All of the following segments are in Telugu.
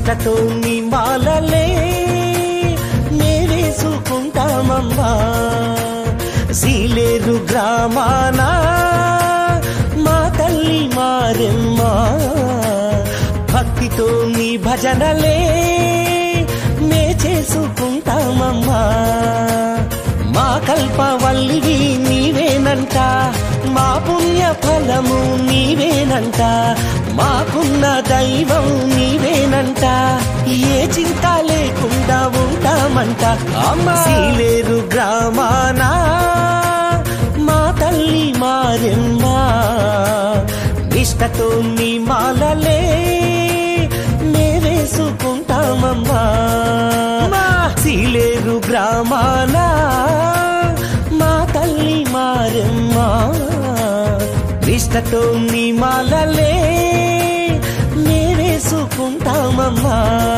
నిష్టతో నీ మాలలే మేవేసుకుంటామమ్మా సీలేరు గ్రామాన మా తల్లి మారెమ్మ భక్తితో నీ భజనలే మే చేసుకుంటామమ్మా మా కల్పవల్లివి నీవేనంట మా పుణ్య ఫలము నీవేనంట మాకున్న దైవం నీవేనంట ఏ చింత లేకుండా ఉంటామంట అమ్మ సీలేరు గ్రామాన మా తల్లి మారెమ్మ నిష్టతో నీ మాలలే మేవేసుకుంటామమ్మా మా సీలేరు గ్రామాన మా తల్లి మారెమ్మ నిష్టతో నీ మాలలే మేవేసుకుంటామమ్మా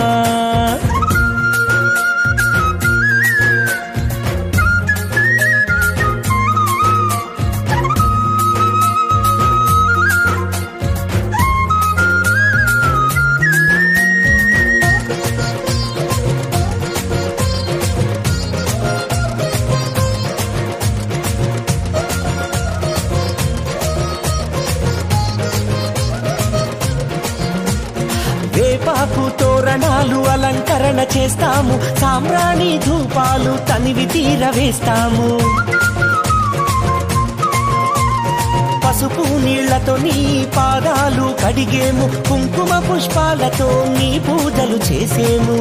వేపాకు తోరణాలు అలంకరణ చేస్తాము సామ్రాణి ధూపాలు తనివి తీర వేస్తాము పసుపు నీళ్లతో నీ పాదాలు కడిగేము కుంకుమ పుష్పాలతో నీ పూజలు చేసేము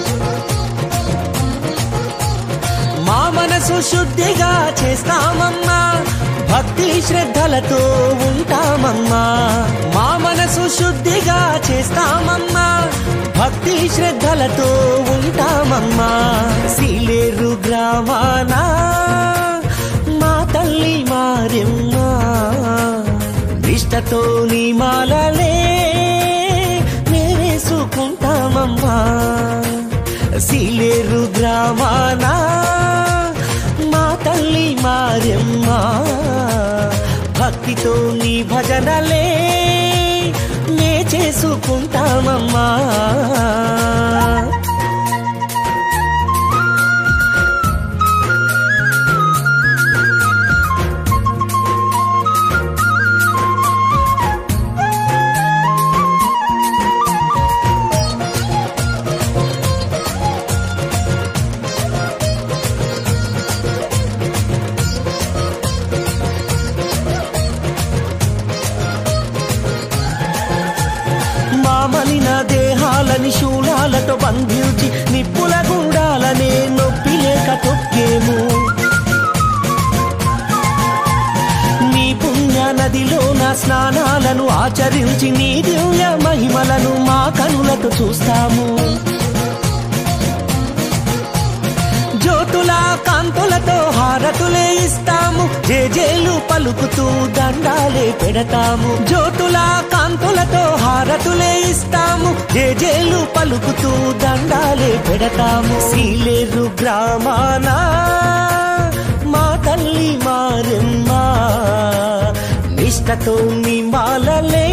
మా మనసు శుద్ధిగా చేస్తామమ్మా భక్తి శ్రద్ధలతో ఉంటామమ్మా మా మనసు శుద్ధిగా చేస్తామమ్మా భక్తి శ్రద్ధలతో ఉంటామమ్మా సీలేరు గ్రామాన మా తల్లి మారెమ్మ నిష్టతో నీ మాలలే మేవేసుకుంటామమ్మా సీలేరు గ్రామాన మా తల్లి మారెమ్మ భక్తితో నీ భజనలే నే చేసుకుంటామమ్మా మామలిన దేహాలని శూలాలతో బంధించి నిప్పుల గుండాలనే నొప్పి లేక తొక్కేము నీ పుణ్య నదిలో నా స్నానాలను ఆచరించి నీ దివ్య మహిమలను మా కనులతో చూస్తాము జ్యోతుల కాంతులతో హారతులే ఇస్తాము జేజేలు పలుకుతూ దండాలే పెడతాము జ్యోతుల కాంతులతో హారతులే ఇస్తాము జేజేలు పలుకుతూ దండాలే పెడతాము సీలేరు గ్రామాన మా తల్లి మారెమ్మ నిష్టతో నీ మాలలే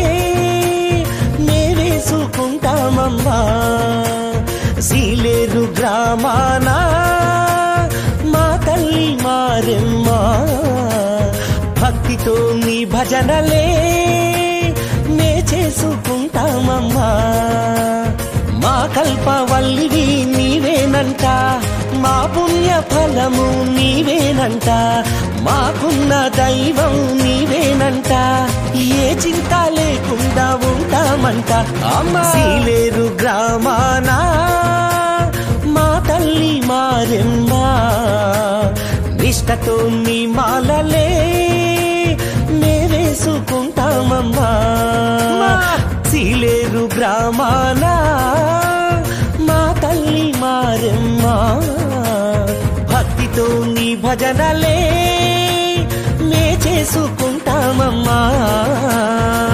మేవేసుకుంటామమ్మా సీలేరు గ్రామాన మా తల్లి మారెమ్మ భక్తితో నీ భజనలే నే చేసుకుంటామమ్మా మా కల్పవల్లివి నీవేనంట మా పుణ్య ఫలము నీవేనంట మాకున్న దైవం నీవేనంట ఏ చింత లేకుండా ఉంటామంట అమ్మ సీలేరు గ్రామాన మా తల్లి మారెమ్మ నిష్టతో నీ మాలలే మేవేసుకుంటామమ్మా సీలేరు గ్రామాన మా తల్లి మారెమ్మ భక్తితో నీ భజనలే నే చేసుకుంటామమ్మా